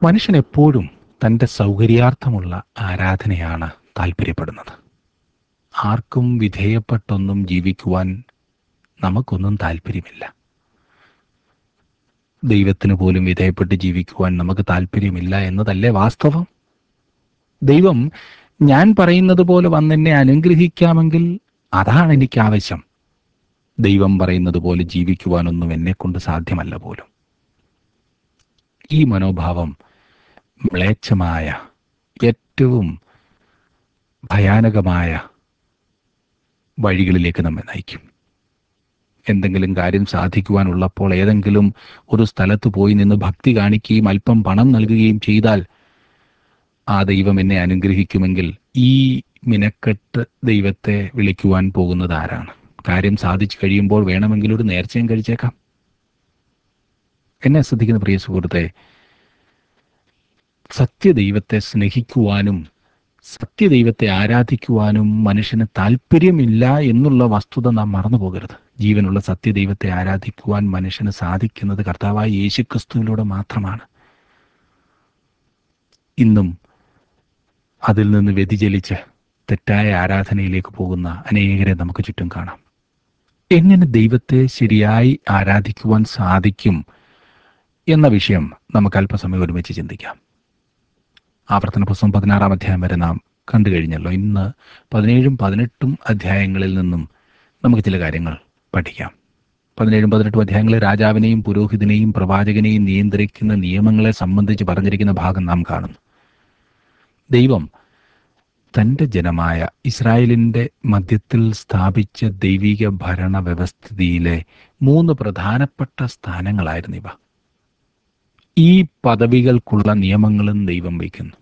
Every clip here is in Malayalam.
മനുഷ്യൻ എപ്പോഴും തൻ്റെ സൗകര്യാർത്ഥമുള്ള ആരാധനയാണ് താല്പര്യപ്പെടുന്നത് ആർക്കും വിധേയപ്പെട്ടൊന്നും ജീവിക്കുവാൻ നമുക്കൊന്നും താല്പര്യമില്ല ദൈവത്തിന് പോലും വിധേയപ്പെട്ട് ജീവിക്കുവാൻ നമുക്ക് താല്പര്യമില്ല എന്നതല്ലേ വാസ്തവം ദൈവം ഞാൻ പറയുന്നത് പോലെ വന്നെന്നെ അനുഗ്രഹിക്കാമെങ്കിൽ അതാണ് എനിക്ക് ആവശ്യം ദൈവം പറയുന്നത് പോലെ ജീവിക്കുവാനൊന്നും എന്നെ കൊണ്ട് സാധ്യമല്ല പോലും ഈ മനോഭാവം മ്ലേച്ഛമായ ഏറ്റവും ഭയാനകമായ വഴികളിലേക്ക് നമ്മെ നയിക്കും എന്തെങ്കിലും കാര്യം സാധിക്കുവാനുള്ളപ്പോൾ ഏതെങ്കിലും ഒരു സ്ഥലത്ത് പോയി നിന്ന് ഭക്തി കാണിക്കുകയും അല്പം പണം നൽകുകയും ചെയ്താൽ ആ ദൈവം എന്നെ അനുഗ്രഹിക്കുമെങ്കിൽ ഈ മിനക്കെട്ട് ദൈവത്തെ വിളിക്കുവാൻ പോകുന്നത് ആരാണ് കാര്യം സാധിച്ചു കഴിയുമ്പോൾ വേണമെങ്കിൽ ഒരു നേർച്ചയും കഴിച്ചേക്കാം എന്നെ ശ്രദ്ധിക്കുന്ന പ്രിയ സുഹൃത്തെ സത്യദൈവത്തെ സ്നേഹിക്കുവാനും സത്യദൈവത്തെ ആരാധിക്കുവാനും മനുഷ്യന് താല്പര്യമില്ല എന്നുള്ള വസ്തുത നാം മറന്നു പോകരുത് ജീവനുള്ള സത്യദൈവത്തെ ആരാധിക്കുവാൻ മനുഷ്യന് സാധിക്കുന്നത് കർത്താവായ യേശുക്രിസ്തുവിലൂടെ മാത്രമാണ് ഇന്നും അതിൽ നിന്ന് വ്യതിചലിച്ച് തെറ്റായ ആരാധനയിലേക്ക് പോകുന്ന അനേകരെ നമുക്ക് ചുറ്റും കാണാം എങ്ങനെ ദൈവത്തെ ശരിയായി ആരാധിക്കുവാൻ സാധിക്കും എന്ന വിഷയം നമുക്ക് അല്പസമയം ഒരുമിച്ച് ചിന്തിക്കാം ആവർത്തന പുസ്തകം പതിനാറാം അധ്യായം വരെ നാം കണ്ടു കഴിഞ്ഞല്ലോ ഇന്ന് പതിനേഴും പതിനെട്ടും അധ്യായങ്ങളിൽ നിന്നും നമുക്ക് ചില കാര്യങ്ങൾ പഠിക്കാം പതിനേഴും പതിനെട്ടും അധ്യായങ്ങളിൽ രാജാവിനെയും പുരോഹിതനെയും പ്രവാചകനെയും നിയന്ത്രിക്കുന്ന നിയമങ്ങളെ സംബന്ധിച്ച് പറഞ്ഞിരിക്കുന്ന ഭാഗം നാം കാണുന്നു ദൈവം തൻ്റെ ജനമായ ഇസ്രായേലിൻ്റെ മധ്യത്തിൽ സ്ഥാപിച്ച ദൈവിക ഭരണ വ്യവസ്ഥിതിയിലെ മൂന്ന് പ്രധാനപ്പെട്ട സ്ഥാനങ്ങളായിരുന്നു ഇവ ഈ പദവികൾക്കുള്ള നിയമങ്ങളും ദൈവം വയ്ക്കുന്നു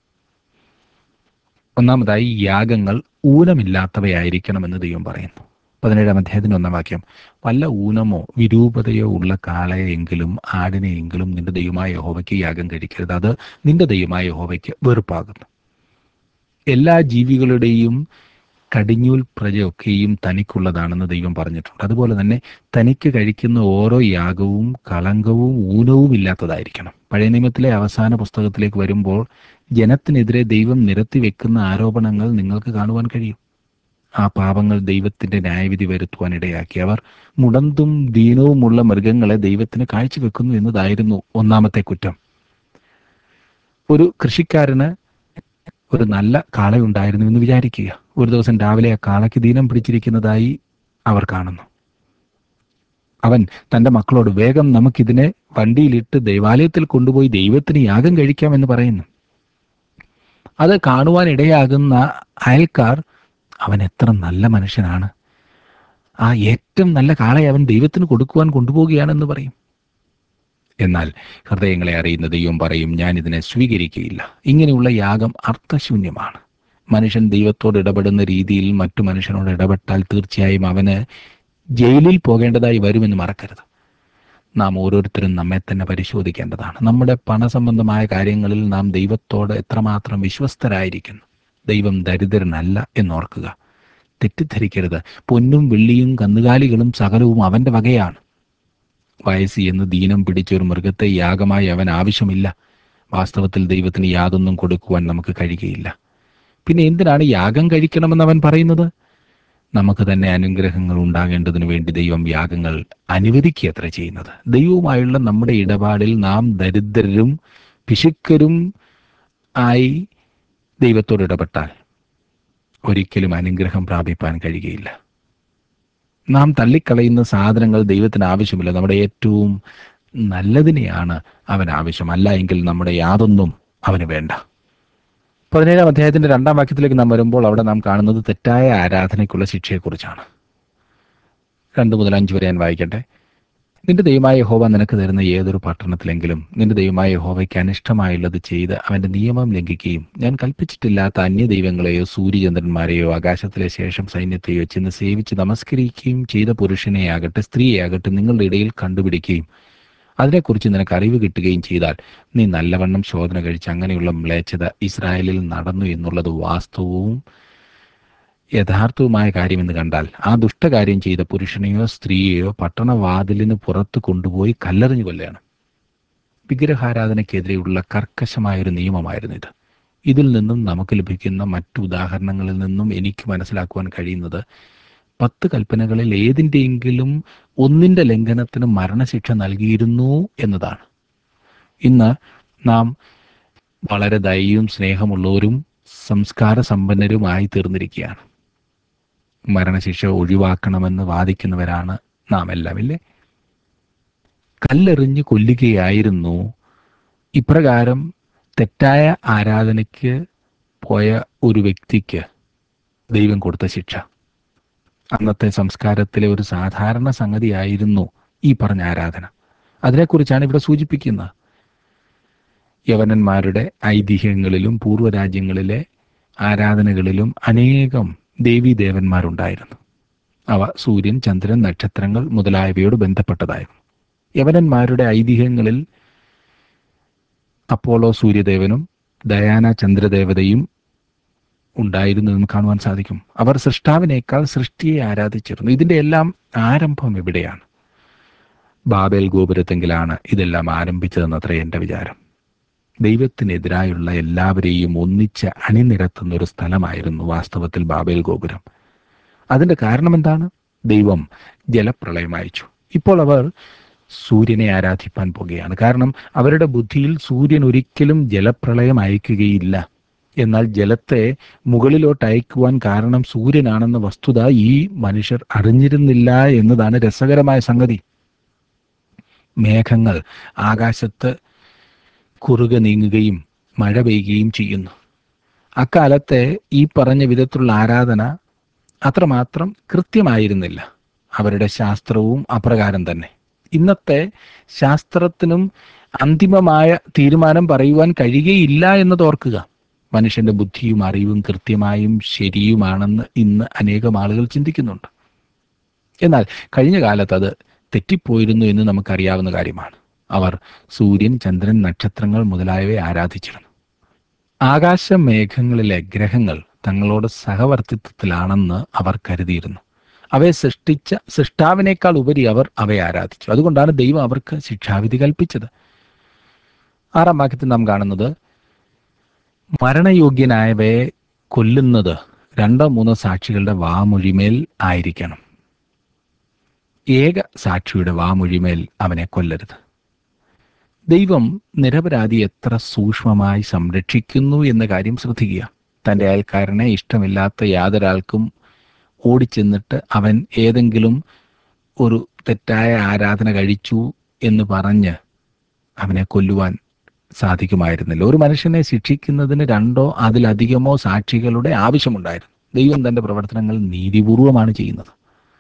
ഒന്നാമതായി യാഗങ്ങൾ ഊനമില്ലാത്തവയായിരിക്കണമെന്ന് ദൈവം പറയുന്നു പതിനേഴാം അധ്യായത്തിന് ഒന്നാം വാക്യം വല്ല ഊനമോ വിരൂപതയോ ഉള്ള കാളയെങ്കിലും ആടിനെയെങ്കിലും നിന്റെ ദൈവമായ യഹോവയ്ക്ക് യാഗം കഴിക്കരുത് അത് നിന്റെ ദൈവമായ യഹോവയ്ക്ക് വെറുപ്പാകുന്നു എല്ലാ ജീവികളുടെയും കടിഞ്ഞൂൽ പ്രജയൊക്കെയും തനിക്കുള്ളതാണെന്ന് ദൈവം പറഞ്ഞിട്ടുണ്ട് അതുപോലെ തന്നെ തനിക്ക് കഴിക്കുന്ന ഓരോ യാഗവും കളങ്കവും ഊനവും ഇല്ലാത്തതായിരിക്കണം പഴയ നിയമത്തിലെ അവസാന പുസ്തകത്തിലേക്ക് വരുമ്പോൾ ജനത്തിനെതിരെ ദൈവം നിരത്തി വെക്കുന്ന ആരോപണങ്ങൾ നിങ്ങൾക്ക് കാണുവാൻ കഴിയും ആ പാപങ്ങൾ ദൈവത്തിന്റെ ന്യായവിധി വരുത്തുവാൻ ഇടയാക്കി അവർ മുടന്തും ദീനവുമുള്ള മൃഗങ്ങളെ ദൈവത്തിന് കാഴ്ചവെക്കുന്നു എന്നതായിരുന്നു ഒന്നാമത്തെ കുറ്റം ഒരു കൃഷിക്കാരന് ഒരു നല്ല കാളയുണ്ടായിരുന്നു എന്ന് വിചാരിക്കുക ഒരു ദിവസം രാവിലെ ആ കാളയ്ക്ക് ദീനം പിടിച്ചിരിക്കുന്നതായി അവർ കാണുന്നു അവൻ തന്റെ മക്കളോട് വേഗം നമുക്കിതിനെ വണ്ടിയിലിട്ട് ദൈവാലയത്തിൽ കൊണ്ടുപോയി ദൈവത്തിന് യാഗം കഴിക്കാമെന്ന് പറയുന്നു അത് കാണുവാൻ ഇടയാകുന്ന അയൽക്കാർ അവൻ എത്ര നല്ല മനുഷ്യനാണ് ആ ഏറ്റവും നല്ല കാളയെ അവൻ ദൈവത്തിന് കൊടുക്കുവാൻ കൊണ്ടുപോവുകയാണെന്ന് പറയും എന്നാൽ ഹൃദയങ്ങളെ അറിയുന്ന ദൈവം പറയും ഞാൻ ഇതിനെ സ്വീകരിക്കുകയില്ല ഇങ്ങനെയുള്ള യാഗം അർത്ഥശൂന്യമാണ് മനുഷ്യൻ ദൈവത്തോട് ഇടപെടുന്ന രീതിയിൽ മറ്റു മനുഷ്യനോട് ഇടപെട്ടാൽ തീർച്ചയായും അവന് ജയിലിൽ പോകേണ്ടതായി വരുമെന്ന് മറക്കരുത് നാം ഓരോരുത്തരും നമ്മെ തന്നെ പരിശോധിക്കേണ്ടതാണ് നമ്മുടെ പണസംബന്ധമായ കാര്യങ്ങളിൽ നാം ദൈവത്തോട് എത്രമാത്രം വിശ്വസ്തരായിരിക്കുന്നു ദൈവം ദരിദ്രനല്ല എന്നോർക്കുക തെറ്റിദ്ധരിക്കരുത് പൊന്നും വെള്ളിയും കന്നുകാലികളും സകലവും അവന്റെ വകയാണ് വയസ്സി എന്ന് ദീനം പിടിച്ച ഒരു മൃഗത്തെ യാഗമായി അവൻ ആവശ്യമില്ല വാസ്തവത്തിൽ ദൈവത്തിന് യാതൊന്നും കൊടുക്കുവാൻ നമുക്ക് കഴിയുകയില്ല പിന്നെ എന്തിനാണ് യാഗം കഴിക്കണമെന്ന് അവൻ പറയുന്നത് നമുക്ക് തന്നെ അനുഗ്രഹങ്ങൾ ഉണ്ടാകേണ്ടതിനു വേണ്ടി ദൈവം യാഗങ്ങൾ അനുവദിക്കുകയത്ര ചെയ്യുന്നത് ദൈവവുമായുള്ള നമ്മുടെ ഇടപാടിൽ നാം ദരിദ്രരും പിശുക്കരും ആയി ദൈവത്തോട് ഇടപെട്ടാൽ ഒരിക്കലും അനുഗ്രഹം പ്രാപിപ്പാൻ കഴിയുകയില്ല നാം തള്ളിക്കളയുന്ന സാധനങ്ങൾ ദൈവത്തിന് ആവശ്യമില്ല നമ്മുടെ ഏറ്റവും നല്ലതിനെയാണ് അവൻ ആവശ്യം അല്ല എങ്കിൽ നമ്മുടെ യാതൊന്നും അവന് വേണ്ട പതിനേഴാം അധ്യായത്തിന്റെ രണ്ടാം വാക്യത്തിലേക്ക് നാം വരുമ്പോൾ അവിടെ നാം കാണുന്നത് തെറ്റായ ആരാധനയ്ക്കുള്ള ശിക്ഷയെക്കുറിച്ചാണ് രണ്ട് മുതൽ അഞ്ച് വരെ ഞാൻ വായിക്കട്ടെ നിന്റെ ദൈവമായ യഹോവ നിനക്ക് തരുന്ന ഏതൊരു പട്ടണത്തിലെങ്കിലും നിന്റെ ദൈവമായ യഹോവയ്ക്ക് അനിഷ്ടമായുള്ളത് ചെയ്ത് അവന്റെ നിയമം ലംഘിക്കുകയും ഞാൻ കൽപ്പിച്ചിട്ടില്ലാത്ത അന്യ ദൈവങ്ങളെയോ സൂര്യചന്ദ്രന്മാരെയോ ആകാശത്തിലെ ശേഷം സൈന്യത്തെയോ ചെന്ന് സേവിച്ച് നമസ്കരിക്കുകയും ചെയ്ത പുരുഷനെയാകട്ടെ സ്ത്രീയെയാകട്ടെ നിങ്ങളുടെ ഇടയിൽ കണ്ടുപിടിക്കുകയും അതിനെക്കുറിച്ച് നിനക്ക് അറിവ് കിട്ടുകയും ചെയ്താൽ നീ നല്ലവണ്ണം ശോധന കഴിച്ച് അങ്ങനെയുള്ള മ്ലേച്ഛത ഇസ്രായേലിൽ നടന്നു എന്നുള്ളത് വാസ്തവവും യഥാർത്ഥവുമായ കാര്യമെന്ന് കണ്ടാൽ ആ ദുഷ്ടകാര്യം ചെയ്ത പുരുഷനെയോ സ്ത്രീയെയോ പട്ടണവാതിലിന് പുറത്ത് കൊണ്ടുപോയി കല്ലെറിഞ്ഞു കൊല്ലണം വിഗ്രഹാരാധനയ്ക്കെതിരെയുള്ള കർക്കശമായൊരു നിയമമായിരുന്നു ഇത് ഇതിൽ നിന്നും നമുക്ക് ലഭിക്കുന്ന മറ്റു ഉദാഹരണങ്ങളിൽ നിന്നും എനിക്ക് മനസ്സിലാക്കുവാൻ കഴിയുന്നത് പത്ത് കൽപ്പനകളിൽ ഏതിൻ്റെയെങ്കിലും ഒന്നിൻ്റെ ലംഘനത്തിന് മരണശിക്ഷ നൽകിയിരുന്നു എന്നതാണ് ഇന്ന് നാം വളരെ ദയയും സ്നേഹമുള്ളവരും സംസ്കാര സമ്പന്നരുമായി തീർന്നിരിക്കുകയാണ് മരണശിക്ഷ ഒഴിവാക്കണമെന്ന് വാദിക്കുന്നവരാണ് നാം എല്ലാം ഇല്ലേ കല്ലെറിഞ്ഞ് കൊല്ലുകയായിരുന്നു ഇപ്രകാരം തെറ്റായ ആരാധനയ്ക്ക് പോയ ഒരു വ്യക്തിക്ക് ദൈവം കൊടുത്ത ശിക്ഷ അന്നത്തെ സംസ്കാരത്തിലെ ഒരു സാധാരണ സംഗതിയായിരുന്നു ഈ പറഞ്ഞ ആരാധന അതിനെക്കുറിച്ചാണ് ഇവിടെ സൂചിപ്പിക്കുന്നത് യവനന്മാരുടെ ഐതിഹ്യങ്ങളിലും പൂർവ്വരാജ്യങ്ങളിലെ ആരാധനകളിലും അനേകം ദേവീദേവന്മാരുണ്ടായിരുന്നു അവ സൂര്യൻ ചന്ദ്രൻ നക്ഷത്രങ്ങൾ മുതലായവയോട് ബന്ധപ്പെട്ടതായിരുന്നു യവനന്മാരുടെ ഐതിഹ്യങ്ങളിൽ അപ്പോളോ സൂര്യദേവനും ഡയാന ചന്ദ്രദേവതയും ഉണ്ടായിരുന്നു എന്ന് കാണുവാൻ സാധിക്കും അവർ സൃഷ്ടാവിനേക്കാൾ സൃഷ്ടിയെ ആരാധിച്ചിരുന്നു ഇതിന്റെ എല്ലാം ആരംഭം എവിടെയാണ് ബാബേൽ ഗോപുരത്തെങ്കിലാണ് ഇതെല്ലാം ആരംഭിച്ചതെന്നത്ര എൻ്റെ വിചാരം ദൈവത്തിനെതിരായുള്ള എല്ലാവരെയും ഒന്നിച്ച് അണിനിരത്തുന്ന ഒരു സ്ഥലമായിരുന്നു വാസ്തവത്തിൽ ബാബേൽ ഗോപുരം അതിന്റെ കാരണം എന്താണ് ദൈവം ജലപ്രളയം അയച്ചു ഇപ്പോൾ അവർ സൂര്യനെ ആരാധിപ്പാൻ പോകുകയാണ് കാരണം അവരുടെ ബുദ്ധിയിൽ സൂര്യൻ ഒരിക്കലും ജലപ്രളയം അയക്കുകയില്ല എന്നാൽ ജലത്തെ മുകളിലോട്ട് അയക്കുവാൻ കാരണം സൂര്യനാണെന്ന വസ്തുത ഈ മനുഷ്യർ അറിഞ്ഞിരുന്നില്ല എന്നതാണ് രസകരമായ സംഗതി മേഘങ്ങൾ ആകാശത്ത് കുറുകെ നീങ്ങുകയും മഴ പെയ്യുകയും ചെയ്യുന്നു അക്കാലത്തെ ഈ പറഞ്ഞ വിധത്തിലുള്ള ആരാധന അത്രമാത്രം കൃത്യമായിരുന്നില്ല അവരുടെ ശാസ്ത്രവും അപ്രകാരം തന്നെ ഇന്നത്തെ ശാസ്ത്രത്തിനും അന്തിമമായ തീരുമാനം പറയുവാൻ കഴിയുകയില്ല എന്നത് ഓർക്കുക മനുഷ്യന്റെ ബുദ്ധിയും അറിവും കൃത്യമായും ശരിയുമാണെന്ന് ഇന്ന് അനേകം ആളുകൾ ചിന്തിക്കുന്നുണ്ട് എന്നാൽ കഴിഞ്ഞ കാലത്ത് അത് തെറ്റിപ്പോയിരുന്നു എന്ന് നമുക്കറിയാവുന്ന കാര്യമാണ് അവർ സൂര്യൻ ചന്ദ്രൻ നക്ഷത്രങ്ങൾ മുതലായവയെ ആരാധിച്ചിരുന്നു ആകാശമേഘങ്ങളിലെ ഗ്രഹങ്ങൾ തങ്ങളോട് സഹവർത്തിത്വത്തിലാണെന്ന് അവർ കരുതിയിരുന്നു അവയെ സൃഷ്ടിച്ച സൃഷ്ടാവിനേക്കാൾ ഉപരി അവർ അവയെ ആരാധിച്ചു അതുകൊണ്ടാണ് ദൈവം അവർക്ക് ശിക്ഷാവിധി കൽപ്പിച്ചത് ആറാം വാക്യത്തിൽ നാം കാണുന്നത് മരണയോഗ്യനായവയെ കൊല്ലുന്നത് രണ്ടോ മൂന്നോ സാക്ഷികളുടെ വാമൊഴിമേൽ ആയിരിക്കണം ഏക സാക്ഷിയുടെ വാമൊഴിമേൽ അവനെ കൊല്ലരുത് ദൈവം നിരപരാധി എത്ര സൂക്ഷ്മമായി സംരക്ഷിക്കുന്നു എന്ന കാര്യം ശ്രദ്ധിക്കുക തൻ്റെ അയൽക്കാരനെ ഇഷ്ടമില്ലാത്ത യാതൊരാൾക്കും ഓടിച്ചെന്നിട്ട് അവൻ ഏതെങ്കിലും ഒരു തെറ്റായ ആരാധന കഴിച്ചു എന്ന് പറഞ്ഞ് അവനെ കൊല്ലുവാൻ സാധിക്കുമായിരുന്നില്ല ഒരു മനുഷ്യനെ ശിക്ഷിക്കുന്നതിന് രണ്ടോ അതിലധികമോ സാക്ഷികളുടെ ആവശ്യമുണ്ടായിരുന്നു ദൈവം തന്റെ പ്രവർത്തനങ്ങൾ നീതിപൂർവമാണ് ചെയ്യുന്നത്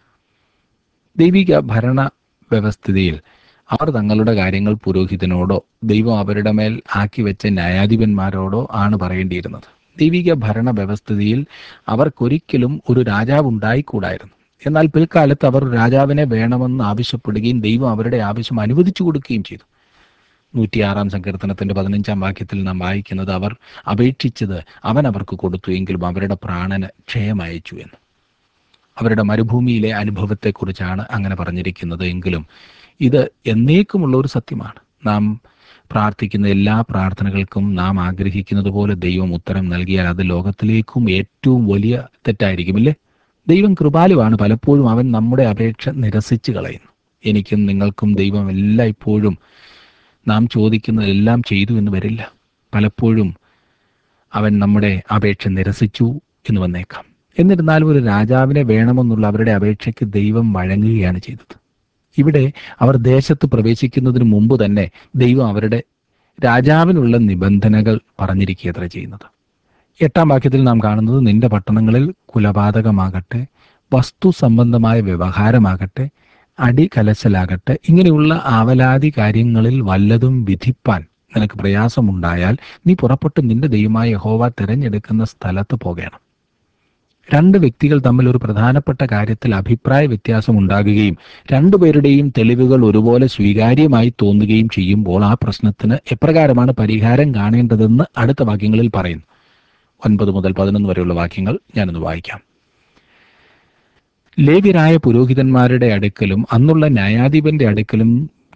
ദൈവിക ഭരണ വ്യവസ്ഥിതിയിൽ അവർ തങ്ങളുടെ കാര്യങ്ങൾ പുരോഹിതനോടോ ദൈവം അവരുടെ മേൽ ആക്കി വെച്ച ന്യായാധിപന്മാരോടോ ആണ് പറയേണ്ടിയിരുന്നത് ദൈവിക ഭരണ വ്യവസ്ഥിതിയിൽ അവർക്കൊരിക്കലും ഒരു രാജാവ് ഉണ്ടായിക്കൂടായിരുന്നു എന്നാൽ പിൽക്കാലത്ത് അവർ രാജാവിനെ വേണമെന്ന് ആവശ്യപ്പെടുകയും ദൈവം അവരുടെ ആവശ്യം അനുവദിച്ചു കൊടുക്കുകയും ചെയ്തു നൂറ്റിയാറാം സങ്കീർത്തനത്തിന്റെ പതിനഞ്ചാം വാക്യത്തിൽ നാം വായിക്കുന്നത് അവർ അപേക്ഷിച്ചത് അവൻ അവർക്ക് കൊടുത്തു എങ്കിലും അവരുടെ പ്രാണന് ക്ഷയമയച്ചു എന്ന് അവരുടെ മരുഭൂമിയിലെ അനുഭവത്തെക്കുറിച്ചാണ് അങ്ങനെ പറഞ്ഞിരിക്കുന്നത് എങ്കിലും ഇത് എന്നേക്കുമുള്ള ഒരു സത്യമാണ് നാം പ്രാർത്ഥിക്കുന്ന എല്ലാ പ്രാർത്ഥനകൾക്കും നാം ആഗ്രഹിക്കുന്നത് പോലെ ദൈവം ഉത്തരം നൽകിയാൽ അത് ലോകത്തിലേക്കും ഏറ്റവും വലിയ തെറ്റായിരിക്കുമില്ലേ ദൈവം കൃപാലുവാണ് പലപ്പോഴും അവൻ നമ്മുടെ അപേക്ഷ നിരസിച്ചു കളയുന്നു എനിക്കും നിങ്ങൾക്കും ദൈവം എല്ലായ്പ്പോഴും നാം ചോദിക്കുന്നതെല്ലാം ചെയ്തു എന്ന് വരില്ല പലപ്പോഴും അവൻ നമ്മുടെ അപേക്ഷ നിരസിച്ചു എന്ന് വന്നേക്കാം എന്നിരുന്നാലും ഒരു രാജാവിനെ വേണമെന്നുള്ള അവരുടെ അപേക്ഷയ്ക്ക് ദൈവം വഴങ്ങുകയാണ് ചെയ്തത് ഇവിടെ അവർ ദേശത്ത് പ്രവേശിക്കുന്നതിന് മുമ്പ് തന്നെ ദൈവം അവരുടെ രാജാവിനുള്ള നിബന്ധനകൾ പറഞ്ഞിരിക്കുകയത്ര ചെയ്യുന്നത് എട്ടാം വാക്യത്തിൽ നാം കാണുന്നത് നിന്റെ പട്ടണങ്ങളിൽ കുലപാതകമാകട്ടെ വസ്തു സംബന്ധമായ വ്യവഹാരമാകട്ടെ അടി കലശലാകട്ടെ ഇങ്ങനെയുള്ള ആവലാതി കാര്യങ്ങളിൽ വല്ലതും വിധിപ്പാൻ നിനക്ക് പ്രയാസമുണ്ടായാൽ നീ പുറപ്പെട്ട് നിന്റെ ദൈവമായ യഹോവ തിരഞ്ഞെടുക്കുന്ന സ്ഥലത്ത് പോകണം രണ്ട് വ്യക്തികൾ തമ്മിൽ ഒരു പ്രധാനപ്പെട്ട കാര്യത്തിൽ അഭിപ്രായ വ്യത്യാസം ഉണ്ടാകുകയും രണ്ടുപേരുടെയും തെളിവുകൾ ഒരുപോലെ സ്വീകാര്യമായി തോന്നുകയും ചെയ്യുമ്പോൾ ആ പ്രശ്നത്തിന് എപ്രകാരമാണ് പരിഹാരം കാണേണ്ടതെന്ന് അടുത്ത വാക്യങ്ങളിൽ പറയുന്നു ഒൻപത് മുതൽ പതിനൊന്ന് വരെയുള്ള വാക്യങ്ങൾ ഞാനൊന്ന് വായിക്കാം ലേവ്യരായ പുരോഹിതന്മാരുടെ അടുക്കലും അന്നുള്ള ന്യായാധിപന്റെ അടുക്കലും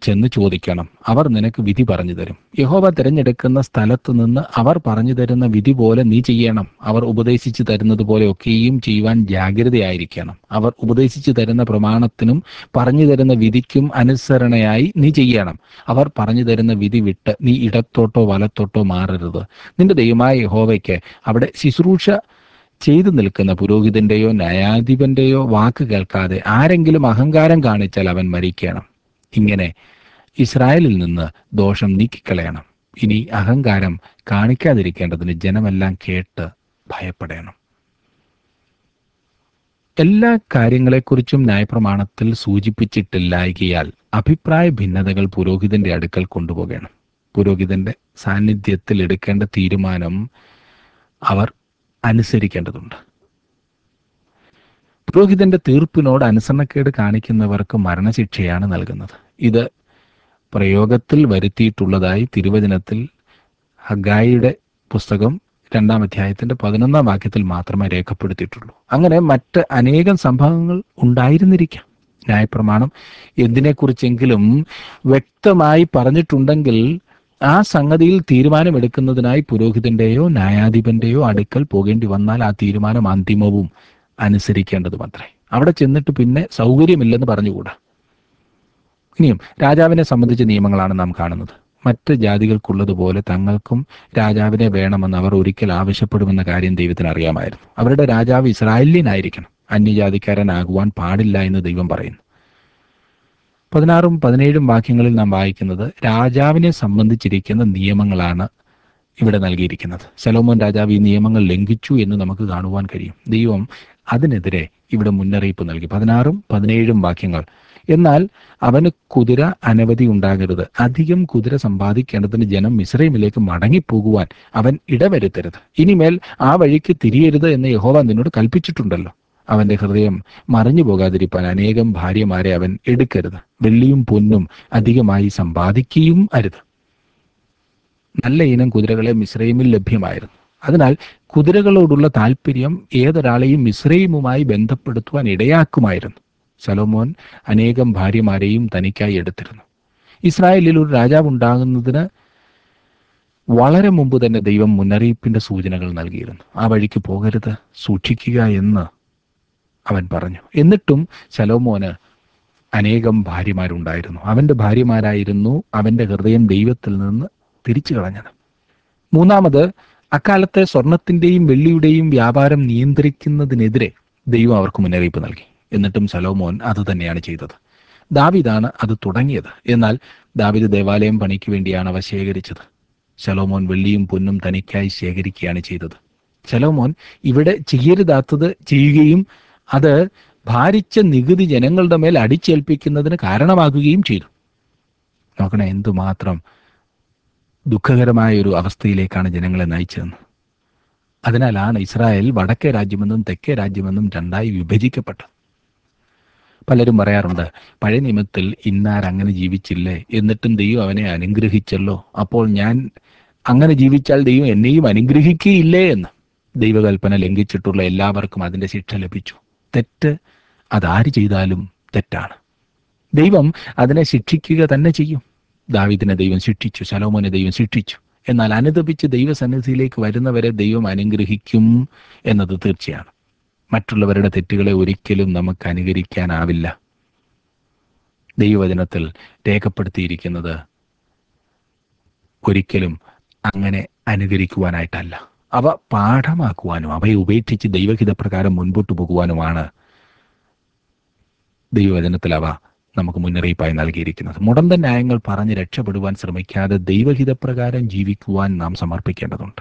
ചെന്ന് ചോദിക്കണം അവർ നിനക്ക് വിധി പറഞ്ഞു തരും യഹോവ തിരഞ്ഞെടുക്കുന്ന സ്ഥലത്ത് നിന്ന് അവർ പറഞ്ഞു തരുന്ന വിധി പോലെ നീ ചെയ്യണം അവർ ഉപദേശിച്ചു തരുന്നത് പോലെ ഒക്കെയും ചെയ്യുവാൻ ജാഗ്രതയായിരിക്കണം അവർ ഉപദേശിച്ചു തരുന്ന പ്രമാണത്തിനും പറഞ്ഞു തരുന്ന വിധിക്കും അനുസരണയായി നീ ചെയ്യണം അവർ പറഞ്ഞു തരുന്ന വിധി വിട്ട് നീ ഇടത്തോട്ടോ വലത്തോട്ടോ മാറരുത് നിന്റെ ദൈവമായ യഹോവയ്ക്ക് അവിടെ ശുശ്രൂഷ ചെയ്തു നിൽക്കുന്ന പുരോഹിതന്റെയോ ന്യായാധിപന്റെയോ വാക്ക് കേൾക്കാതെ ആരെങ്കിലും അഹങ്കാരം കാണിച്ചാൽ അവൻ മരിക്കണം ഇങ്ങനെ ഇസ്രായേലിൽ നിന്ന് ദോഷം നീക്കിക്കളയണം ഇനി അഹങ്കാരം കാണിക്കാതിരിക്കേണ്ടതിന് ജനമെല്ലാം കേട്ട് ഭയപ്പെടണം എല്ലാ കാര്യങ്ങളെക്കുറിച്ചും ന്യായപ്രമാണത്തിൽ സൂചിപ്പിച്ചിട്ടില്ലായകയാൽ അഭിപ്രായ ഭിന്നതകൾ പുരോഹിതന്റെ അടുക്കൽ കൊണ്ടുപോകണം പുരോഹിതന്റെ സാന്നിധ്യത്തിൽ എടുക്കേണ്ട തീരുമാനം അവർ അനുസരിക്കേണ്ടതുണ്ട് പുരോഹിതന്റെ തീർപ്പിനോട് അനുസരണക്കേട് കാണിക്കുന്നവർക്ക് മരണശിക്ഷയാണ് നൽകുന്നത് ഇത് പ്രയോഗത്തിൽ വരുത്തിയിട്ടുള്ളതായി തിരുവചനത്തിൽ ഹഗായിയുടെ പുസ്തകം രണ്ടാം അധ്യായത്തിന്റെ പതിനൊന്നാം വാക്യത്തിൽ മാത്രമേ രേഖപ്പെടുത്തിയിട്ടുള്ളൂ അങ്ങനെ മറ്റ് അനേകം സംഭവങ്ങൾ ഉണ്ടായിരുന്നിരിക്കാം ന്യായപ്രമാണം എന്തിനെക്കുറിച്ചെങ്കിലും വ്യക്തമായി പറഞ്ഞിട്ടുണ്ടെങ്കിൽ ആ സംഗതിയിൽ തീരുമാനമെടുക്കുന്നതിനായി പുരോഹിതന്റെയോ ന്യായാധിപന്റെയോ അടുക്കൽ പോകേണ്ടി വന്നാൽ ആ തീരുമാനം അന്തിമവും അനുസരിക്കേണ്ടതുമത്രേ അവിടെ ചെന്നിട്ട് പിന്നെ സൗകര്യമില്ലെന്ന് പറഞ്ഞുകൂടാ ഇനിയും രാജാവിനെ സംബന്ധിച്ച നിയമങ്ങളാണ് നാം കാണുന്നത് മറ്റ് ജാതികൾക്കുള്ളതുപോലെ തങ്ങൾക്കും രാജാവിനെ വേണമെന്ന് അവർ ഒരിക്കൽ ആവശ്യപ്പെടുമെന്ന കാര്യം ദൈവത്തിന് അറിയാമായിരുന്നു അവരുടെ രാജാവ് ഇസ്രായേലിയനായിരിക്കണം അന്യജാതിക്കാരനാകുവാൻ പാടില്ല എന്ന് ദൈവം പറയുന്നു പതിനാറും പതിനേഴും വാക്യങ്ങളിൽ നാം വായിക്കുന്നത് രാജാവിനെ സംബന്ധിച്ചിരിക്കുന്ന നിയമങ്ങളാണ് ഇവിടെ നൽകിയിരിക്കുന്നത് സലോമോൻ രാജാവ് ഈ നിയമങ്ങൾ ലംഘിച്ചു എന്ന് നമുക്ക് കാണുവാൻ കഴിയും ദൈവം അതിനെതിരെ ഇവിടെ മുന്നറിയിപ്പ് നൽകി പതിനാറും പതിനേഴും വാക്യങ്ങൾ എന്നാൽ അവന് കുതിര അനവധി ഉണ്ടാകരുത് അധികം കുതിര സമ്പാദിക്കേണ്ടതിന് ജനം മിശ്രൈമിലേക്ക് മടങ്ങിപ്പോകുവാൻ അവൻ ഇടവരുത്തരുത് ഇനിമേൽ ആ വഴിക്ക് തിരിയരുത് എന്ന് യഹോവ നിന്നോട് കൽപ്പിച്ചിട്ടുണ്ടല്ലോ അവന്റെ ഹൃദയം മറിഞ്ഞു പോകാതിരിപ്പാൻ അനേകം ഭാര്യമാരെ അവൻ എടുക്കരുത് വെള്ളിയും പൊന്നും അധികമായി സമ്പാദിക്കുകയും അരുത് നല്ല ഇനം കുതിരകളെ മിശ്രൈമിൽ ലഭ്യമായിരുന്നു അതിനാൽ കുതിരകളോടുള്ള താല്പര്യം ഏതൊരാളെയും മിശ്രൈമുമായി ബന്ധപ്പെടുത്തുവാൻ ഇടയാക്കുമായിരുന്നു സലോമോൻ അനേകം ഭാര്യമാരെയും തനിക്കായി എടുത്തിരുന്നു ഇസ്രായേലിൽ ഒരു രാജാവ് ഉണ്ടാകുന്നതിന് വളരെ മുമ്പ് തന്നെ ദൈവം മുന്നറിയിപ്പിന്റെ സൂചനകൾ നൽകിയിരുന്നു ആ വഴിക്ക് പോകരുത് സൂക്ഷിക്കുക എന്ന് അവൻ പറഞ്ഞു എന്നിട്ടും ശലോമോന് അനേകം ഭാര്യമാരുണ്ടായിരുന്നു അവന്റെ ഭാര്യമാരായിരുന്നു അവന്റെ ഹൃദയം ദൈവത്തിൽ നിന്ന് തിരിച്ചു കളഞ്ഞത് മൂന്നാമത് അക്കാലത്തെ സ്വർണത്തിന്റെയും വെള്ളിയുടെയും വ്യാപാരം നിയന്ത്രിക്കുന്നതിനെതിരെ ദൈവം അവർക്ക് മുന്നറിയിപ്പ് നൽകി എന്നിട്ടും സലോമോൻ അത് തന്നെയാണ് ചെയ്തത് ദാവിദാണ് അത് തുടങ്ങിയത് എന്നാൽ ദാവിദ് ദേവാലയം പണിക്ക് വേണ്ടിയാണ് അവ ശേഖരിച്ചത് ശലോമോൻ വെള്ളിയും പൊന്നും തനിക്കായി ശേഖരിക്കുകയാണ് ചെയ്തത് ശലോമോൻ ഇവിടെ ചെയ്യരുതാത്തത് ചെയ്യുകയും അത് ഭാരിച്ച നികുതി ജനങ്ങളുടെ മേൽ അടിച്ചേൽപ്പിക്കുന്നതിന് കാരണമാകുകയും ചെയ്തു നോക്കണേ എന്തുമാത്രം ദുഃഖകരമായ ഒരു അവസ്ഥയിലേക്കാണ് ജനങ്ങളെ നയിച്ചതെന്ന് അതിനാലാണ് ഇസ്രായേൽ വടക്കേ രാജ്യമെന്നും തെക്കേ രാജ്യമെന്നും രണ്ടായി വിഭജിക്കപ്പെട്ടത് പലരും പറയാറുണ്ട് പഴയ നിയമത്തിൽ ഇന്നാർ അങ്ങനെ ജീവിച്ചില്ലേ എന്നിട്ടും ദൈവം അവനെ അനുഗ്രഹിച്ചല്ലോ അപ്പോൾ ഞാൻ അങ്ങനെ ജീവിച്ചാൽ ദൈവം എന്നെയും അനുഗ്രഹിക്കുകയില്ലേ എന്ന് ദൈവകൽപ്പന ലംഘിച്ചിട്ടുള്ള എല്ലാവർക്കും അതിന്റെ ശിക്ഷ ലഭിച്ചു തെറ്റ് അതാര് ചെയ്താലും തെറ്റാണ് ദൈവം അതിനെ ശിക്ഷിക്കുക തന്നെ ചെയ്യും ദാവിദിനെ ദൈവം ശിക്ഷിച്ചു ശലോമോനെ ദൈവം ശിക്ഷിച്ചു എന്നാൽ അനുദപിച്ച് ദൈവസന്നിധിയിലേക്ക് വരുന്നവരെ ദൈവം അനുഗ്രഹിക്കും എന്നത് തീർച്ചയാണ് മറ്റുള്ളവരുടെ തെറ്റുകളെ ഒരിക്കലും നമുക്ക് അനുകരിക്കാനാവില്ല ദൈവവചനത്തിൽ രേഖപ്പെടുത്തിയിരിക്കുന്നത് ഒരിക്കലും അങ്ങനെ അനുകരിക്കുവാനായിട്ടല്ല അവ പാഠമാക്കുവാനും അവയെ ഉപേക്ഷിച്ച് ദൈവഹിതപ്രകാരം മുൻപോട്ട് പോകുവാനുമാണ് ദൈവവചനത്തിൽ അവ നമുക്ക് മുന്നറിയിപ്പായി നൽകിയിരിക്കുന്നത് മുടന്ത ന്യായങ്ങൾ പറഞ്ഞ് രക്ഷപ്പെടുവാൻ ശ്രമിക്കാതെ ദൈവഹിതപ്രകാരം ജീവിക്കുവാൻ നാം സമർപ്പിക്കേണ്ടതുണ്ട്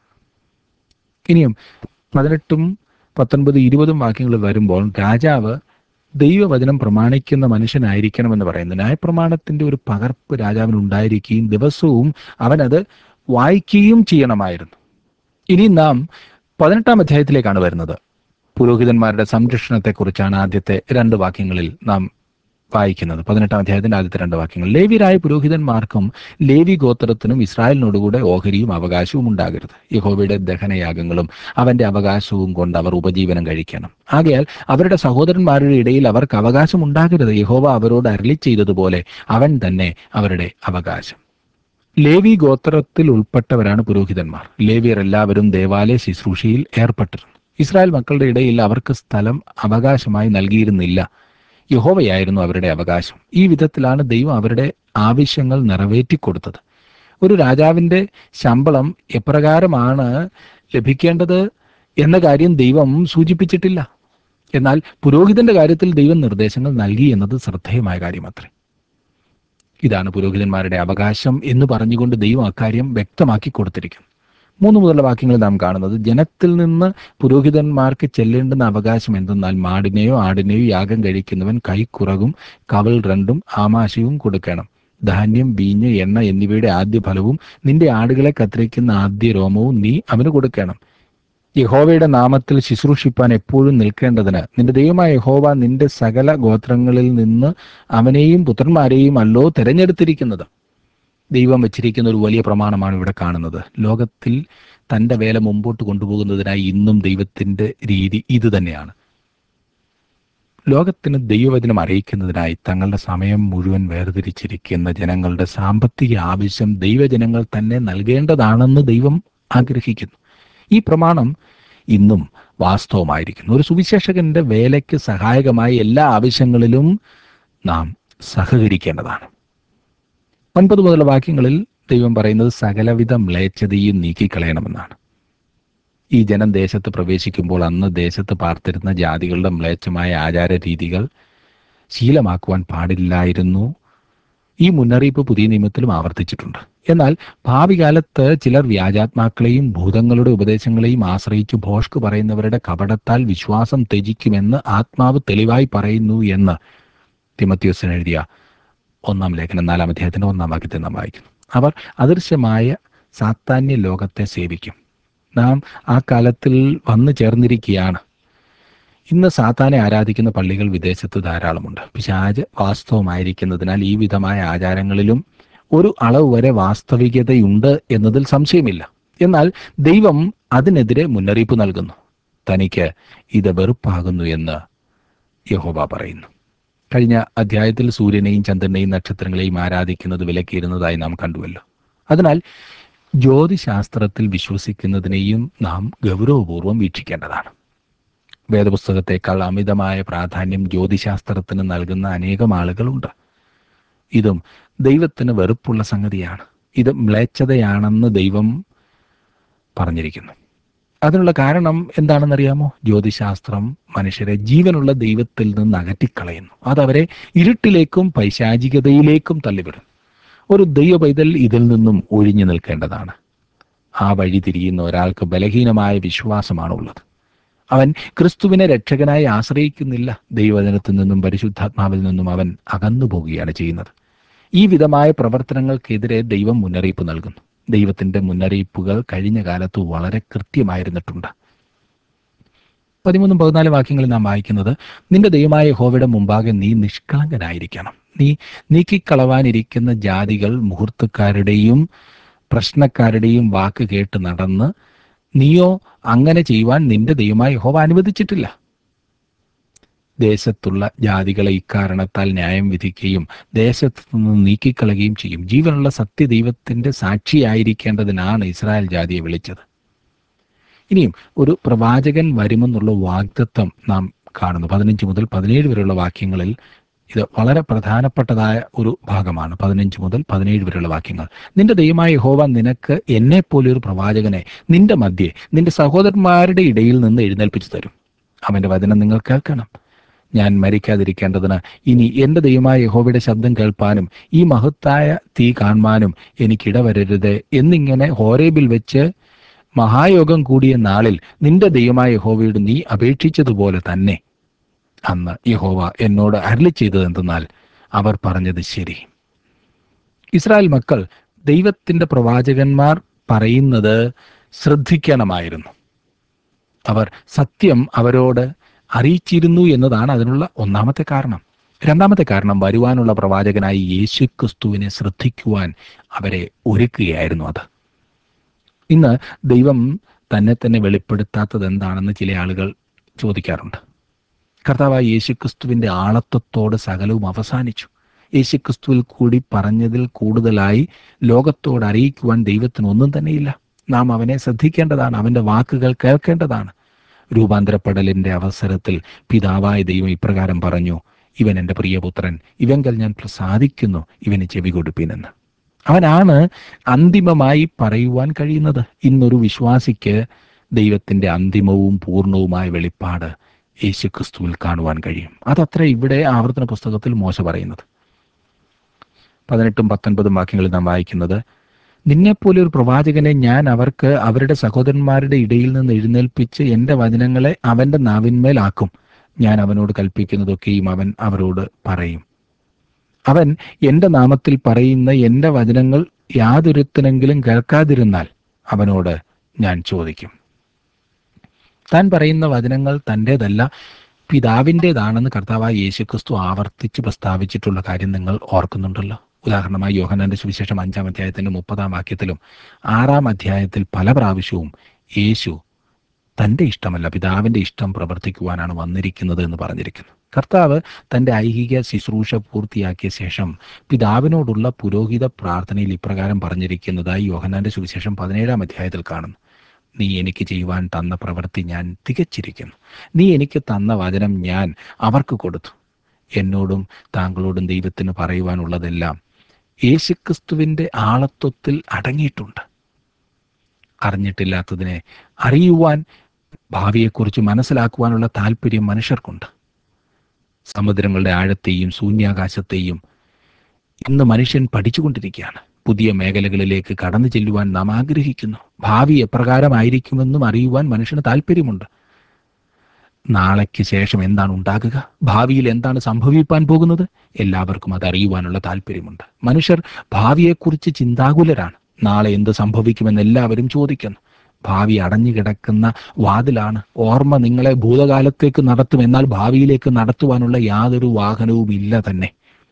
ഇനിയും പതിനെട്ടും പത്തൊൻപത് ഇരുപതും വാക്യങ്ങൾ വരുമ്പോൾ രാജാവ് ദൈവവചനം പ്രമാണിക്കുന്ന മനുഷ്യനായിരിക്കണമെന്ന് പറയുന്നു ന്യായപ്രമാണത്തിന്റെ ഒരു പകർപ്പ് രാജാവിന് ഉണ്ടായിരിക്കുകയും ദിവസവും അവനത് വായിക്കുകയും ചെയ്യണമായിരുന്നു ഇനി നാം പതിനെട്ടാം അധ്യായത്തിലേക്കാണ് വരുന്നത് പുരോഹിതന്മാരുടെ സംരക്ഷണത്തെക്കുറിച്ചാണ് ആദ്യത്തെ രണ്ട് വാക്യങ്ങളിൽ നാം വായിക്കുന്നത് പതിനെട്ടാം അധ്യായത്തിന്റെ ആദ്യത്തെ രണ്ട് വാക്യങ്ങൾ ലേവിയരായ പുരോഹിതന്മാർക്കും ലേവി ഗോത്രത്തിനും ഇസ്രായേലിനോടുകൂടെ ഓഹരിയും അവകാശവും ഉണ്ടാകരുത് യഹോവയുടെ ദഹനയാഗങ്ങളും അവന്റെ അവകാശവും കൊണ്ട് അവർ ഉപജീവനം കഴിക്കണം ആകയാൽ അവരുടെ സഹോദരന്മാരുടെ ഇടയിൽ അവർക്ക് അവകാശം ഉണ്ടാകരുത് യഹോവ അവരോട് അരളി ചെയ്തതുപോലെ അവൻ തന്നെ അവരുടെ അവകാശം ലേവി ഗോത്രത്തിൽ ഉൾപ്പെട്ടവരാണ് പുരോഹിതന്മാർ ലേവിയർ എല്ലാവരും ദേവാലയ ശുശ്രൂഷയിൽ ഏർപ്പെട്ടിരുന്നു ഇസ്രായേൽ മക്കളുടെ ഇടയിൽ അവർക്ക് സ്ഥലം അവകാശമായി നൽകിയിരുന്നില്ല യഹോവയായിരുന്നു അവരുടെ അവകാശം ഈ വിധത്തിലാണ് ദൈവം അവരുടെ ആവശ്യങ്ങൾ നിറവേറ്റിക്കൊടുത്തത് ഒരു രാജാവിന്റെ ശമ്പളം എപ്രകാരമാണ് ലഭിക്കേണ്ടത് എന്ന കാര്യം ദൈവം സൂചിപ്പിച്ചിട്ടില്ല എന്നാൽ പുരോഹിതന്റെ കാര്യത്തിൽ ദൈവം നിർദ്ദേശങ്ങൾ നൽകി എന്നത് ശ്രദ്ധേയമായ കാര്യമത്രേ ഇതാണ് പുരോഹിതന്മാരുടെ അവകാശം എന്ന് പറഞ്ഞുകൊണ്ട് ദൈവം അക്കാര്യം വ്യക്തമാക്കി കൊടുത്തിരിക്കുന്നു മൂന്ന് മുതലുള്ള വാക്യങ്ങൾ നാം കാണുന്നത് ജനത്തിൽ നിന്ന് പുരോഹിതന്മാർക്ക് ചെല്ലേണ്ടുന്ന അവകാശം എന്തെന്നാൽ മാടിനെയോ ആടിനെയോ യാഗം കഴിക്കുന്നവൻ കൈക്കുറകും കവൾ രണ്ടും ആമാശയവും കൊടുക്കണം ധാന്യം വീഞ്ഞ് എണ്ണ എന്നിവയുടെ ആദ്യ ഫലവും നിന്റെ ആടുകളെ കത്തിരിക്കുന്ന ആദ്യ രോമവും നീ അവന് കൊടുക്കണം യഹോവയുടെ നാമത്തിൽ ശുശ്രൂഷിപ്പാൻ എപ്പോഴും നിൽക്കേണ്ടതിന് നിന്റെ ദൈവമായ യഹോവ നിന്റെ സകല ഗോത്രങ്ങളിൽ നിന്ന് അവനെയും പുത്രന്മാരെയും അല്ലോ തെരഞ്ഞെടുത്തിരിക്കുന്നത് ദൈവം വെച്ചിരിക്കുന്ന ഒരു വലിയ പ്രമാണമാണ് ഇവിടെ കാണുന്നത് ലോകത്തിൽ തന്റെ വേല മുമ്പോട്ട് കൊണ്ടുപോകുന്നതിനായി ഇന്നും ദൈവത്തിന്റെ രീതി ഇത് തന്നെയാണ് ലോകത്തിന് ദൈവവചനം അറിയിക്കുന്നതിനായി തങ്ങളുടെ സമയം മുഴുവൻ വേർതിരിച്ചിരിക്കുന്ന ജനങ്ങളുടെ സാമ്പത്തിക ആവശ്യം ദൈവജനങ്ങൾ തന്നെ നൽകേണ്ടതാണെന്ന് ദൈവം ആഗ്രഹിക്കുന്നു ഈ പ്രമാണം ഇന്നും വാസ്തവമായിരിക്കുന്നു ഒരു സുവിശേഷകന്റെ വേലയ്ക്ക് സഹായകമായ എല്ലാ ആവശ്യങ്ങളിലും നാം സഹകരിക്കേണ്ടതാണ് ഒൻപത് മുതലുള്ള വാക്യങ്ങളിൽ ദൈവം പറയുന്നത് സകലവിധ മ്ലേച്ഛതയും നീക്കിക്കളയണമെന്നാണ് ഈ ജനം ദേശത്ത് പ്രവേശിക്കുമ്പോൾ അന്ന് ദേശത്ത് പാർത്തിരുന്ന ജാതികളുടെ മ്ലേച്ഛമായ ആചാര രീതികൾ ശീലമാക്കുവാൻ പാടില്ലായിരുന്നു ഈ മുന്നറിയിപ്പ് പുതിയ നിയമത്തിലും ആവർത്തിച്ചിട്ടുണ്ട് എന്നാൽ ഭാവി കാലത്ത് ചിലർ വ്യാജാത്മാക്കളെയും ഭൂതങ്ങളുടെ ഉപദേശങ്ങളെയും ആശ്രയിച്ച് ഭോഷ്ക് പറയുന്നവരുടെ കപടത്താൽ വിശ്വാസം ത്യജിക്കുമെന്ന് ആത്മാവ് തെളിവായി പറയുന്നു എന്ന് തിമത്യോസൻ എഴുതിയ ഒന്നാം ലേഖനം നാലാം അധ്യായത്തിന്റെ ഒന്നാം വാക്യത്തിൽ നാം വായിക്കുന്നു അവർ അദൃശ്യമായ സാത്താന്യ ലോകത്തെ സേവിക്കും നാം ആ കാലത്തിൽ വന്നു ചേർന്നിരിക്കുകയാണ് ഇന്ന് സാത്താനെ ആരാധിക്കുന്ന പള്ളികൾ വിദേശത്ത് ധാരാളമുണ്ട് പിശാജ് വാസ്തവമായിരിക്കുന്നതിനാൽ ഈ വിധമായ ആചാരങ്ങളിലും ഒരു അളവ് വരെ വാസ്തവികതയുണ്ട് എന്നതിൽ സംശയമില്ല എന്നാൽ ദൈവം അതിനെതിരെ മുന്നറിയിപ്പ് നൽകുന്നു തനിക്ക് ഇത് വെറുപ്പാകുന്നു എന്ന് യഹോബ പറയുന്നു കഴിഞ്ഞ അധ്യായത്തിൽ സൂര്യനെയും ചന്ദ്രനെയും നക്ഷത്രങ്ങളെയും ആരാധിക്കുന്നത് വിലക്കിയിരുന്നതായി നാം കണ്ടുവല്ലോ അതിനാൽ ജ്യോതിശാസ്ത്രത്തിൽ വിശ്വസിക്കുന്നതിനെയും നാം ഗൗരവപൂർവ്വം വീക്ഷിക്കേണ്ടതാണ് വേദപുസ്തകത്തെക്കാൾ അമിതമായ പ്രാധാന്യം ജ്യോതിശാസ്ത്രത്തിന് നൽകുന്ന അനേകം ആളുകളുണ്ട് ഇതും ദൈവത്തിന് വെറുപ്പുള്ള സംഗതിയാണ് ഇത് മ്ലേച്ഛതയാണെന്ന് ദൈവം പറഞ്ഞിരിക്കുന്നു അതിനുള്ള കാരണം എന്താണെന്നറിയാമോ ജ്യോതിശാസ്ത്രം മനുഷ്യരെ ജീവനുള്ള ദൈവത്തിൽ നിന്ന് അകറ്റിക്കളയുന്നു അതവരെ ഇരുട്ടിലേക്കും പൈശാചികതയിലേക്കും തള്ളിവിടും ഒരു ദൈവ പൈതൽ ഇതിൽ നിന്നും ഒഴിഞ്ഞു നിൽക്കേണ്ടതാണ് ആ വഴി തിരിയുന്ന ഒരാൾക്ക് ബലഹീനമായ വിശ്വാസമാണുള്ളത് അവൻ ക്രിസ്തുവിനെ രക്ഷകനായി ആശ്രയിക്കുന്നില്ല ദൈവജനത്തിൽ നിന്നും പരിശുദ്ധാത്മാവിൽ നിന്നും അവൻ അകന്നു പോവുകയാണ് ചെയ്യുന്നത് ഈ വിധമായ പ്രവർത്തനങ്ങൾക്കെതിരെ ദൈവം മുന്നറിയിപ്പ് നൽകുന്നു ദൈവത്തിന്റെ മുന്നറിയിപ്പുകൾ കഴിഞ്ഞ കാലത്ത് വളരെ കൃത്യമായിരുന്നിട്ടുണ്ട് പതിമൂന്നും പതിനാല് വാക്യങ്ങളിൽ നാം വായിക്കുന്നത് നിന്റെ ദൈവമായ ഹോവയുടെ മുമ്പാകെ നീ നിഷ്കളങ്കനായിരിക്കണം നീ നീക്കിക്കളവാനിരിക്കുന്ന ജാതികൾ മുഹൂർത്തക്കാരുടെയും പ്രശ്നക്കാരുടെയും വാക്ക് കേട്ട് നടന്ന് നീയോ അങ്ങനെ ചെയ്യുവാൻ നിന്റെ ദൈവമായ ഹോവ അനുവദിച്ചിട്ടില്ല ദേശത്തുള്ള ജാതികളെ ഇക്കാരണത്താൽ ന്യായം വിധിക്കുകയും ദേശത്തു നിന്ന് നീക്കിക്കളയുകയും ചെയ്യും ജീവനുള്ള സത്യദൈവത്തിന്റെ സാക്ഷിയായിരിക്കേണ്ടതിനാണ് ഇസ്രായേൽ ജാതിയെ വിളിച്ചത് ഇനിയും ഒരു പ്രവാചകൻ വരുമെന്നുള്ള വാഗ്ദത്വം നാം കാണുന്നു പതിനഞ്ച് മുതൽ പതിനേഴ് വരെയുള്ള വാക്യങ്ങളിൽ ഇത് വളരെ പ്രധാനപ്പെട്ടതായ ഒരു ഭാഗമാണ് പതിനഞ്ച് മുതൽ പതിനേഴ് വരെയുള്ള വാക്യങ്ങൾ നിന്റെ ദൈവമായ യഹോവ നിനക്ക് എന്നെ പോലെ ഒരു പ്രവാചകനെ നിന്റെ മധ്യേ നിന്റെ സഹോദരന്മാരുടെ ഇടയിൽ നിന്ന് എഴുന്നേൽപ്പിച്ചു തരും അവന്റെ വചനം നിങ്ങൾ കേൾക്കണം ഞാൻ മരിക്കാതിരിക്കേണ്ടതിന് ഇനി എന്റെ ദൈവമായ യഹോവയുടെ ശബ്ദം കേൾപ്പാനും ഈ മഹത്തായ തീ കാണുവാനും എനിക്കിടവരരുത് എന്നിങ്ങനെ ഹോരേബിൽ വെച്ച് മഹായോഗം കൂടിയ നാളിൽ നിന്റെ ദൈവമായ യഹോവയോട് നീ അപേക്ഷിച്ചതുപോലെ തന്നെ അന്ന് യഹോവ എന്നോട് അരളി ചെയ്തത് എന്തെന്നാൽ അവർ പറഞ്ഞത് ശരി ഇസ്രായേൽ മക്കൾ ദൈവത്തിന്റെ പ്രവാചകന്മാർ പറയുന്നത് ശ്രദ്ധിക്കണമായിരുന്നു അവർ സത്യം അവരോട് അറിയിച്ചിരുന്നു എന്നതാണ് അതിനുള്ള ഒന്നാമത്തെ കാരണം രണ്ടാമത്തെ കാരണം വരുവാനുള്ള പ്രവാചകനായി യേശു ക്രിസ്തുവിനെ ശ്രദ്ധിക്കുവാൻ അവരെ ഒരുക്കുകയായിരുന്നു അത് ഇന്ന് ദൈവം തന്നെ തന്നെ വെളിപ്പെടുത്താത്തത് എന്താണെന്ന് ചില ആളുകൾ ചോദിക്കാറുണ്ട് കർത്താവായ യേശുക്രിസ്തുവിന്റെ ആളത്വത്തോട് സകലവും അവസാനിച്ചു യേശുക്രിസ്തുവിൽ കൂടി പറഞ്ഞതിൽ കൂടുതലായി ലോകത്തോട് അറിയിക്കുവാൻ ദൈവത്തിന് ഒന്നും തന്നെയില്ല നാം അവനെ ശ്രദ്ധിക്കേണ്ടതാണ് അവന്റെ വാക്കുകൾ കേൾക്കേണ്ടതാണ് രൂപാന്തരപ്പെടലിന്റെ അവസരത്തിൽ പിതാവായ ദൈവം ഇപ്രകാരം പറഞ്ഞു ഇവൻ എൻ്റെ പ്രിയപുത്രൻ ഇവങ്കൽ ഞാൻ പ്രസാദിക്കുന്നു ഇവന് ചെവി കൊടുപ്പിനെന്ന് അവനാണ് അന്തിമമായി പറയുവാൻ കഴിയുന്നത് ഇന്നൊരു വിശ്വാസിക്ക് ദൈവത്തിന്റെ അന്തിമവും പൂർണ്ണവുമായ വെളിപ്പാട് യേശു ക്രിസ്തുവിൽ കാണുവാൻ കഴിയും അതത്ര ഇവിടെ ആവർത്തന പുസ്തകത്തിൽ മോശ പറയുന്നത് പതിനെട്ടും പത്തൊൻപതും വാക്യങ്ങളിൽ നാം വായിക്കുന്നത് നിന്നെപ്പോലെ ഒരു പ്രവാചകനെ ഞാൻ അവർക്ക് അവരുടെ സഹോദരന്മാരുടെ ഇടയിൽ നിന്ന് എഴുന്നേൽപ്പിച്ച് എൻ്റെ വചനങ്ങളെ അവൻ്റെ നാവിന്മേലാക്കും ഞാൻ അവനോട് കൽപ്പിക്കുന്നതൊക്കെയും അവൻ അവരോട് പറയും അവൻ എൻ്റെ നാമത്തിൽ പറയുന്ന എൻ്റെ വചനങ്ങൾ യാതൊരുത്തനെങ്കിലും കേൾക്കാതിരുന്നാൽ അവനോട് ഞാൻ ചോദിക്കും താൻ പറയുന്ന വചനങ്ങൾ തൻ്റേതല്ല പിതാവിൻ്റെതാണെന്ന് കർത്താവായ യേശുക്രിസ്തു ആവർത്തിച്ച് പ്രസ്താവിച്ചിട്ടുള്ള കാര്യം നിങ്ങൾ ഓർക്കുന്നുണ്ടല്ലോ ഉദാഹരണമായി യോഹനാന്റെ സുവിശേഷം അഞ്ചാം അധ്യായത്തിന്റെ മുപ്പതാം വാക്യത്തിലും ആറാം അധ്യായത്തിൽ പല പ്രാവശ്യവും യേശു തൻ്റെ ഇഷ്ടമല്ല പിതാവിൻ്റെ ഇഷ്ടം പ്രവർത്തിക്കുവാനാണ് വന്നിരിക്കുന്നത് എന്ന് പറഞ്ഞിരിക്കുന്നു കർത്താവ് തൻ്റെ ഐഹിക ശുശ്രൂഷ പൂർത്തിയാക്കിയ ശേഷം പിതാവിനോടുള്ള പുരോഹിത പ്രാർത്ഥനയിൽ ഇപ്രകാരം പറഞ്ഞിരിക്കുന്നതായി യോഹനാന്റെ സുവിശേഷം പതിനേഴാം അധ്യായത്തിൽ കാണുന്നു നീ എനിക്ക് ചെയ്യുവാൻ തന്ന പ്രവൃത്തി ഞാൻ തികച്ചിരിക്കുന്നു നീ എനിക്ക് തന്ന വചനം ഞാൻ അവർക്ക് കൊടുത്തു എന്നോടും താങ്കളോടും ദൈവത്തിന് പറയുവാനുള്ളതെല്ലാം യേശുക്രിസ്തുവിൻ്റെ ആളത്വത്തിൽ അടങ്ങിയിട്ടുണ്ട് അറിഞ്ഞിട്ടില്ലാത്തതിനെ അറിയുവാൻ ഭാവിയെക്കുറിച്ച് മനസ്സിലാക്കുവാനുള്ള താല്പര്യം മനുഷ്യർക്കുണ്ട് സമുദ്രങ്ങളുടെ ആഴത്തെയും ശൂന്യാകാശത്തെയും ഇന്ന് മനുഷ്യൻ പഠിച്ചുകൊണ്ടിരിക്കുകയാണ് പുതിയ മേഖലകളിലേക്ക് കടന്നു ചെല്ലുവാൻ നാം ആഗ്രഹിക്കുന്നു ഭാവി എപ്രകാരമായിരിക്കുമെന്നും അറിയുവാൻ മനുഷ്യന് താല്പര്യമുണ്ട് നാളേക്ക് ശേഷം എന്താണ് ഉണ്ടാകുക ഭാവിയിൽ എന്താണ് സംഭവിപ്പാൻ പോകുന്നത് എല്ലാവർക്കും അത് അറിയുവാനുള്ള താല്പര്യമുണ്ട് മനുഷ്യർ ഭാവിയെക്കുറിച്ച് ചിന്താകുലരാണ് നാളെ എന്ത് സംഭവിക്കുമെന്ന് എല്ലാവരും ചോദിക്കുന്നു ഭാവി അടഞ്ഞു കിടക്കുന്ന വാതിലാണ് ഓർമ്മ നിങ്ങളെ ഭൂതകാലത്തേക്ക് നടത്തും എന്നാൽ ഭാവിയിലേക്ക് നടത്തുവാനുള്ള യാതൊരു വാഹനവും ഇല്ല തന്നെ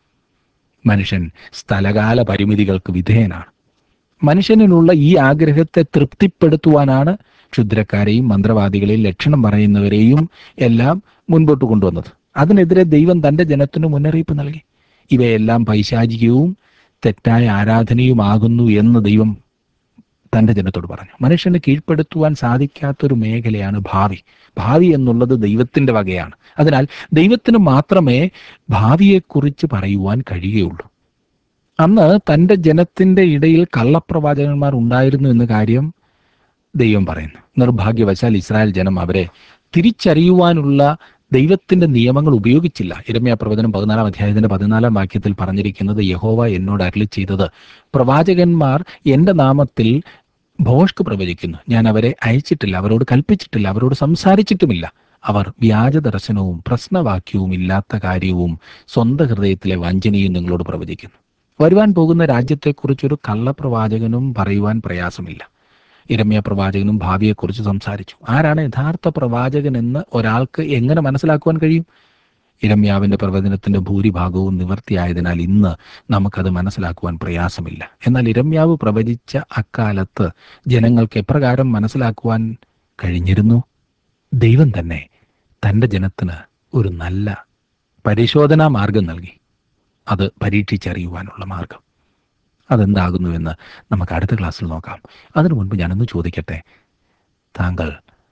മനുഷ്യൻ സ്ഥലകാല പരിമിതികൾക്ക് വിധേയനാണ് മനുഷ്യനിലുള്ള ഈ ആഗ്രഹത്തെ തൃപ്തിപ്പെടുത്തുവാനാണ് ക്ഷുദ്രക്കാരെയും മന്ത്രവാദികളെയും ലക്ഷണം പറയുന്നവരെയും എല്ലാം മുൻപോട്ട് കൊണ്ടുവന്നത് അതിനെതിരെ ദൈവം തന്റെ ജനത്തിന് മുന്നറിയിപ്പ് നൽകി ഇവയെല്ലാം പൈശാചികവും തെറ്റായ ആരാധനയുമാകുന്നു എന്ന് ദൈവം തന്റെ ജനത്തോട് പറഞ്ഞു മനുഷ്യന് കീഴ്പ്പെടുത്തുവാൻ സാധിക്കാത്തൊരു മേഖലയാണ് ഭാവി ഭാവി എന്നുള്ളത് ദൈവത്തിന്റെ വകയാണ് അതിനാൽ ദൈവത്തിന് മാത്രമേ ഭാവിയെക്കുറിച്ച് പറയുവാൻ കഴിയുകയുള്ളൂ അന്ന് തന്റെ ജനത്തിന്റെ ഇടയിൽ കള്ളപ്രവാചകന്മാർ ഉണ്ടായിരുന്നു എന്ന കാര്യം ദൈവം പറയുന്നു നിർഭാഗ്യവശാൽ ഇസ്രായേൽ ജനം അവരെ തിരിച്ചറിയുവാനുള്ള ദൈവത്തിന്റെ നിയമങ്ങൾ ഉപയോഗിച്ചില്ല ഇരമ്യ പ്രവചനം പതിനാലാം അധ്യായത്തിന്റെ പതിനാലാം വാക്യത്തിൽ പറഞ്ഞിരിക്കുന്നത് യഹോവ എന്നോട് അരളി ചെയ്തത് പ്രവാചകന്മാർ എന്റെ നാമത്തിൽ ഭോഷ്ക് പ്രവചിക്കുന്നു ഞാൻ അവരെ അയച്ചിട്ടില്ല അവരോട് കൽപ്പിച്ചിട്ടില്ല അവരോട് സംസാരിച്ചിട്ടുമില്ല അവർ വ്യാജ ദർശനവും പ്രശ്നവാക്യവും ഇല്ലാത്ത കാര്യവും സ്വന്തം ഹൃദയത്തിലെ വഞ്ചനയും നിങ്ങളോട് പ്രവചിക്കുന്നു വരുവാൻ പോകുന്ന രാജ്യത്തെക്കുറിച്ചൊരു കള്ളപ്രവാചകനും പറയുവാൻ പ്രയാസമില്ല ഇരമ്യ പ്രവാചകനും ഭാവിയെക്കുറിച്ച് സംസാരിച്ചു ആരാണ് യഥാർത്ഥ പ്രവാചകൻ എന്ന് ഒരാൾക്ക് എങ്ങനെ മനസ്സിലാക്കുവാൻ കഴിയും ഇരമ്യാവിന്റെ പ്രവചനത്തിന്റെ ഭൂരിഭാഗവും നിവർത്തിയായതിനാൽ ഇന്ന് നമുക്കത് മനസ്സിലാക്കുവാൻ പ്രയാസമില്ല എന്നാൽ ഇരമ്യാവ് പ്രവചിച്ച അക്കാലത്ത് ജനങ്ങൾക്ക് എപ്രകാരം മനസ്സിലാക്കുവാൻ കഴിഞ്ഞിരുന്നു ദൈവം തന്നെ തൻ്റെ ജനത്തിന് ഒരു നല്ല പരിശോധനാ മാർഗം നൽകി അത് പരീക്ഷിച്ചറിയുവാനുള്ള മാർഗം അതെന്താകുന്നുവെന്ന് നമുക്ക് അടുത്ത ക്ലാസ്സിൽ നോക്കാം അതിനു മുൻപ് ഞാനൊന്ന് ചോദിക്കട്ടെ താങ്കൾ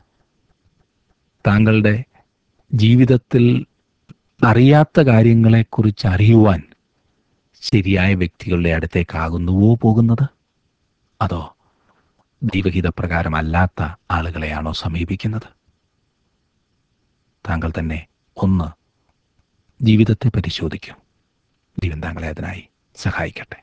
താങ്കളുടെ ജീവിതത്തിൽ അറിയാത്ത കാര്യങ്ങളെക്കുറിച്ച് അറിയുവാൻ ശരിയായ വ്യക്തികളുടെ അടുത്തേക്കാകുന്നുവോ പോകുന്നത് അതോ ദൈവഹിതപ്രകാരമല്ലാത്ത ആളുകളെയാണോ സമീപിക്കുന്നത് താങ്കൾ തന്നെ ഒന്ന് ജീവിതത്തെ പരിശോധിക്കൂ ദൈവം താങ്കളെ അതിനായി സഹായിക്കട്ടെ